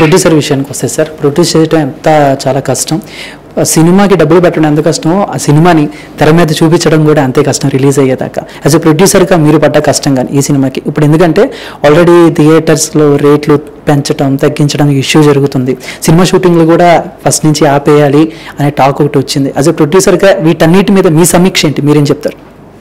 producer విషయానికి వస్తే sir produce చేయడం ఎంత చాలా కష్టం ఆ సినిమాకి డబ్బులు పెట్టడం ఎంత కష్టమో ఆ సినిమాని తెర మీద చూపించడం కూడా అంతే కష్టం రిలీజ్ అయ్యేదాకా యాజ్ ఎ ప్రొడ్యూసర్గా మీరు పడ్డ కష్టం కానీ ఈ సినిమాకి ఇప్పుడు ఎందుకంటే ఆల్రెడీ థియేటర్స్లో రేట్లు పెంచడం తగ్గించడం ఇష్యూ జరుగుతుంది సినిమా షూటింగ్లు కూడా ఫస్ట్ నుంచి ఆపేయాలి అనే టాక్ ఒకటి వచ్చింది యాజ్ ఎ ప్రొడ్యూసర్గా వీటన్నిటి మీద మీ సమీక్ష ఏంటి మీరేం చెప్తారు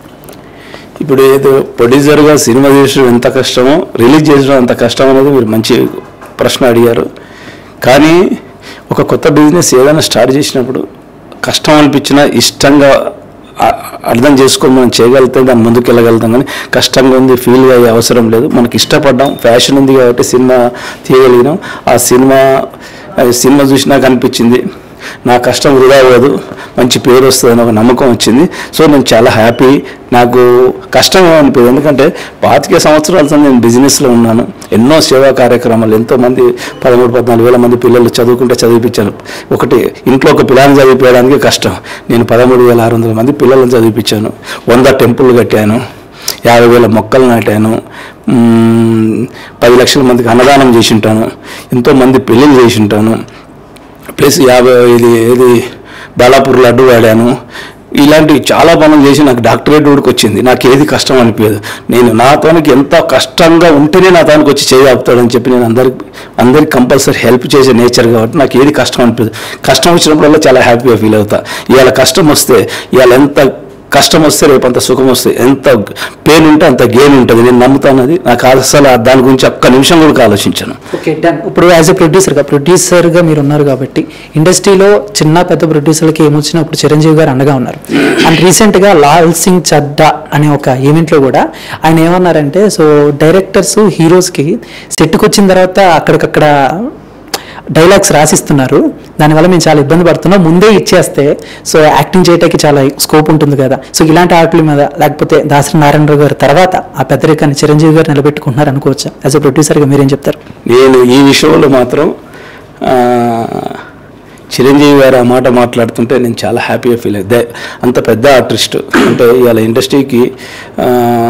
ఇప్పుడు ఏదో ప్రొడ్యూసర్గా సినిమా చేసడం ఎంత కష్టమో రిలీజ్ చేయడం ఎంత కష్టం అనేది మీరు మంచి ప్రశ్న అడిగారు కానీ ఒక కొత్త బిజినెస్ ఏదైనా స్టార్ట్ చేసినప్పుడు కష్టం అనిపించినా ఇష్టంగా అ- అర్థం చేసుకొని మనం చేయగలిగితే దాని ముందుకు వెళ్ళగలుగుతాం కానీ కష్టంగా ఉంది ఫీల్ అయ్యే అవసరం లేదు మనకి ఇష్టపడ్డాం ఫ్యాషన్ ఉంది కాబట్టి సినిమా తీయగలిగినాం ఆ సినిమా అది సినిమా చూసినాక అనిపించింది నా కష్టం వృధా అవ్వదు మంచి పేరు వస్తుందని ఒక నమ్మకం వచ్చింది సో నేను చాలా హ్యాపీ నాకు కష్టం ఏమనిపించదు ఎందుకంటే పాతిక సంవత్సరాలతో నేను బిజినెస్లో ఉన్నాను ఎన్నో సేవా కార్యక్రమాలు ఎంతోమంది పదమూడు పద్నాలుగు వేల మంది పిల్లలు చదువుకుంటే చదివిపించాను ఒకటి ఇంట్లో ఒక పిల్లని చదివించడానికి కష్టం నేను పదమూడు వేల ఆరు వందల మంది పిల్లలను చదివిపించాను వంద టెంపుల్ కట్టాను యాభై వేల మొక్కలు నాటాను మ్మ్, పది లక్షల మందికి అన్నదానం చేసి ఉంటాను ఎంతోమంది పెళ్ళిళ్ళు చేసి ఉంటాను ప్లస్ యాభై ఇది ఇది బాలాపూర్ లడ్డు వాడాను ఇలాంటివి చాలా పనులు చేసి నాకు డాక్టరేట్ కూడా వచ్చింది నాకు ఏది కష్టం అనిపించదు నేను నా తోనికి ఎంత కష్టంగా ఉంటేనే నా తోనికి వచ్చి చేయి ఆపుతాడని చెప్పి నేను అందరికి అందరికి కంపల్సరీ హెల్ప్ చేసే నేచర్ కాబట్టి నాకు ఏది కష్టం అనిపించదు కష్టం వచ్చినప్పుడల్లా చాలా హ్యాపీగా ఫీల్ అవుతా ఇవాళ కష్టం వస్తే ఇవాళ ఎంత కష్టం వస్తే రేపు అంత సుఖం వస్తే ఎంత పెయిన్ ఉంటే అంత గెయిన్ ఉంటుంది నేను నమ్ముతాను అది నాకు అసలు దాని గురించి ఒక్క నిమిషం కూడా ఆలోచించాను ఓకే డన్ ఇప్పుడు యాజ్ ఎ ప్రొడ్యూసర్గా ప్రొడ్యూసర్గా మీరు ఉన్నారు కాబట్టి ఇండస్ట్రీలో చిన్న పెద్ద ప్రొడ్యూసర్లకి ఏమొచ్చినా ఇప్పుడు చిరంజీవి గారు అండగా ఉన్నారు అండ్ రీసెంట్గా లాల్ సింగ్ చడ్డా అనే ఒక ఈవెంట్లో కూడా ఆయన ఏమన్నారంటే సో డైరెక్టర్స్ హీరోస్కి సెట్కి వచ్చిన తర్వాత అక్కడికక్కడ డైలాగ్స్ రాసిస్తున్నారు దానివల్ల మేము చాలా ఇబ్బంది పడుతున్నాం ముందే ఇచ్చేస్తే సో యాక్టింగ్ చేయడానికి చాలా స్కోప్ ఉంటుంది కదా సో ఇలాంటి ఆటల మీద లేకపోతే దాసరి నారాయణరావు గారు తర్వాత ఆ పెద్దరికాన్ని చిరంజీవి గారు నిలబెట్టుకుంటున్నారు అనుకోవచ్చా యాజ్ ఎ ప్రొడ్యూసర్గా మీరేం చెప్తారు నేను ఈ విషయంలో మాత్రం ఆ, చిరంజీవి గారు ఆ మాట మాట్లాడుతుంటే నేను చాలా హ్యాపీగా ఫీల్ అయ్యా అంత పెద్ద ఆర్టిస్ట్ అంటే ఇవాళ ఇండస్ట్రీకి ఆ,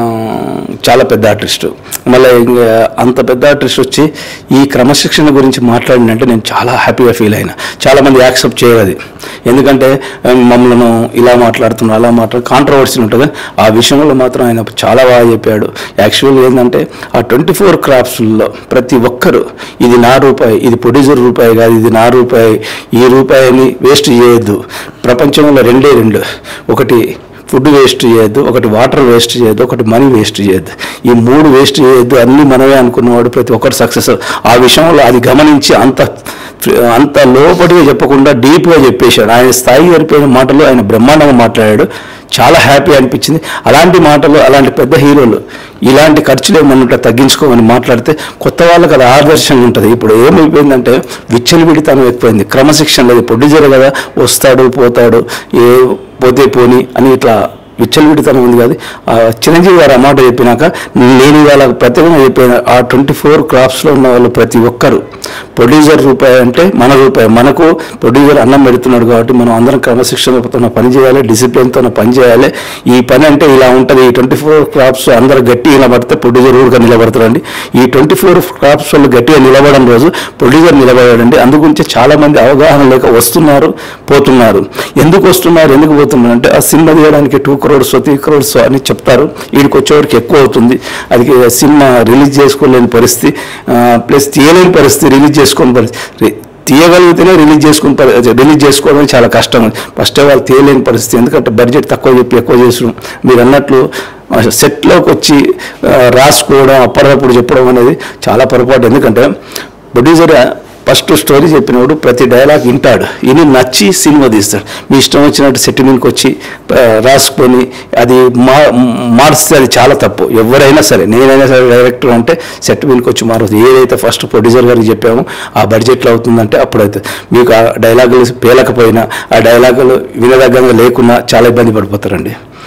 చాలా పెద్ద ఆర్టిస్ట్ మళ్ళీ ఇంకా అంత పెద్ద ఆర్టిస్ట్ వచ్చి ఈ క్రమశిక్షణ గురించి మాట్లాడినంటే నేను చాలా హ్యాపీగా ఫీల్ అయినా చాలామంది యాక్సెప్ట్ చేయరు అది ఎందుకంటే ఆ, మమ్మల్ని ఇలా మాట్లాడుతున్నారు అలా మాట్లాడు కాంట్రవర్సీ ఉంటుంది ఆ విషయంలో మాత్రం ఆయన చాలా బాగా చెప్పాడు యాక్చువల్గా ఏంటంటే ఆ ట్వంటీ ఫోర్ క్రాప్స్లో ప్రతి ఒక్కరు ఇది నా రూపాయి ఇది ప్రొడ్యూసర్ రూపాయి కాదు ఇది నా రూపాయి ఈ రూపాయిని వేస్ట్ చేయొద్దు ప్రపంచంలో రెండే రెండు ఒకటి ఫుడ్ వేస్ట్ చేయొద్దు ఒకటి వాటర్ వేస్ట్ చేయొద్దు ఒకటి మనీ వేస్ట్ చేయొద్దు ఈ మూడు వేస్ట్ చేయొద్దు అన్నీ మనమే అనుకున్నవాడు ప్రతి ఒక్కరు సక్సెస్ ఆ విషయంలో అది గమనించి అంత అంత లోపటిగా చెప్పకుండా డీప్గా చెప్పేశాడు ఆయన స్థాయి సరిపోయిన మాటలు ఆయన బ్రహ్మాండంగా మాట్లాడాడు చాలా హ్యాపీ అనిపించింది అలాంటి మాటలు అలాంటి పెద్ద హీరోలు ఇలాంటి ఖర్చులు ఏమన్నా తగ్గించుకోమని మాట్లాడితే కొత్త వాళ్ళకి అది ఆదర్శంగా ఉంటుంది ఇప్పుడు ఏమైపోయిందంటే విచ్చలవిడితనం ఎక్కువైంది క్రమశిక్షణ లేదు ప్రొడ్యూసర్ కదా వస్తాడు పోతాడు ఏ పోతే పోని అని ఇట్లా విచ్చలవిడితనం ఉంది కాదు ఆ చిరంజీవి గారు ఆ మాట చెప్పినాక నేను ఇవాళ ప్రత్యేకంగా చెప్పిన ఆ ట్వంటీ ఫోర్ క్రాప్స్లో ఉన్న వాళ్ళు ప్రతి ఒక్కరు ప్రొడ్యూసర్ రూపాయి అంటే మన రూపాయి మనకు ప్రొడ్యూసర్ అన్నం పెడుతున్నాడు కాబట్టి మనం అందరం క్రమశిక్షణతో పని చేయాలి డిసిప్లిన్తో పని చేయాలి ఈ పని అంటే ఇలా ఉంటుంది ఈ ట్వంటీ ఫోర్ క్రాప్స్ అందరు గట్టి నిలబడితే ప్రొడ్యూసర్ ఊరుగా నిలబడతారండి ఈ ట్వంటీ ఫోర్ క్రాప్స్ వాళ్ళు గట్టిగా నిలబడడం రోజు ప్రొడ్యూసర్ నిలబడాడండి అందుగురించి చాలా మంది అవగాహన లేక వస్తున్నారు పోతున్నారు ఎందుకు వస్తున్నారు ఎందుకు పోతున్నారు అంటే ఆ సినిమా తీయడానికి టూ క్రోడ్స్ త్రీ క్రోడ్స్ అని చెప్తారు వీడికి వచ్చేవాడికి ఎక్కువ అవుతుంది అది సినిమా రిలీజ్ చేసుకోలేని పరిస్థితి ప్లస్ తీయలేని పరిస్థితి రిలీజ్ చేసుకోని పరిస్థితి తీయగలిగితేనే రిలీజ్ చేసుకుని పరి- రిలీజ్ చేసుకోవడం చాలా కష్టం ఫస్ట్ వాళ్ళు తీయలేని పరిస్థితి ఎందుకంటే బడ్జెట్ తక్కువ చెప్పి ఎక్కువ చేసడం మీరు అన్నట్లు ఆ, సెట్లోకి వచ్చి ఆ, రాసుకోవడం అప్పటికప్పుడు చెప్పడం అనేది చాలా పొరపాటు ఎందుకంటే ప్రొడ్యూసర్ ఫస్ట్ స్టోరీ చెప్పినప్పుడు ప్రతి డైలాగ్ వింటాడు ఇని నచ్చి సినిమా తీస్తాడు మీ ఇష్టం వచ్చినట్టు సెట్ మీదకి వచ్చి ఆ, రాసుకొని అది మా మార్చితే అది చాలా తప్పు ఎవరైనా సరే నేనైనా సరే డైరెక్టర్ అంటే సెట్ మీదకి వచ్చి మారదు ఏదైతే ఫస్ట్ ప్రొడ్యూసర్ గారికి చెప్పామో ఆ బడ్జెట్లో అవుతుందంటే అప్పుడు అవుతుంది మీకు ఆ డైలాగులు పేలకపోయినా ఆ డైలాగులు వినదగ్గంగా లేకున్నా చాలా ఇబ్బంది పడిపోతారండి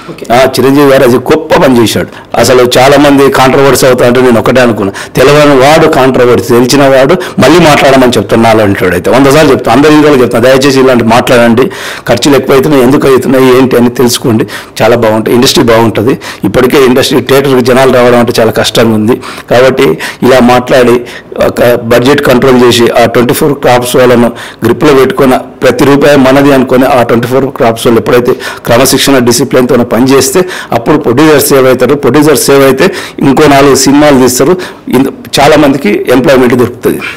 ఆ, చిరంజీవి గారు అది గొప్ప పని చేశాడు అసలు చాలా మంది కాంట్రవర్సీ అవుతా అంటే నేను ఒకటే అనుకున్నా తెలియని వాడు కాంట్రవర్సీ తెలిసిన వాడు మళ్ళీ మాట్లాడమని చెప్తున్నాను అంటాడు అయితే వంద సార్లు చెప్తాను అందరి ఇంట్లో చెప్తాను దయచేసి ఇలాంటి మాట్లాడండి ఖర్చులు ఎక్కువ అవుతున్నాయి ఎందుకు అవుతున్నాయి ఏంటి అని తెలుసుకోండి చాలా బాగుంటుంది ఇండస్ట్రీ బాగుంటుంది ఇప్పటికే ఇండస్ట్రీ థియేటర్కి జనాలు రావడం అంటే చాలా కష్టంగా ఉంది కాబట్టి ఇలా మాట్లాడి ఒక బడ్జెట్ కంట్రోల్ చేసి ఆ ట్వంటీ ఫోర్ క్రాప్స్ వాళ్ళను గ్రిప్లో పెట్టుకున్న ప్రతి రూపాయి మనది అనుకొని ఆ ట్వంటీ ఫోర్ క్రాప్స్ వాళ్ళు ఎప్పుడైతే క్రమశిక్షణ డిసిప్లిన్తో పని చేస్తే అప్పుడు ప్రొడ్యూసర్ సేవ్ అవుతారు ప్రొడ్యూసర్ సేవ్ అయితే ఇంకో నాలుగు సినిమాలు తీస్తారు ఇంద- చాలా మందికి ఎంప్లాయ్మెంట్ దొరుకుతుంది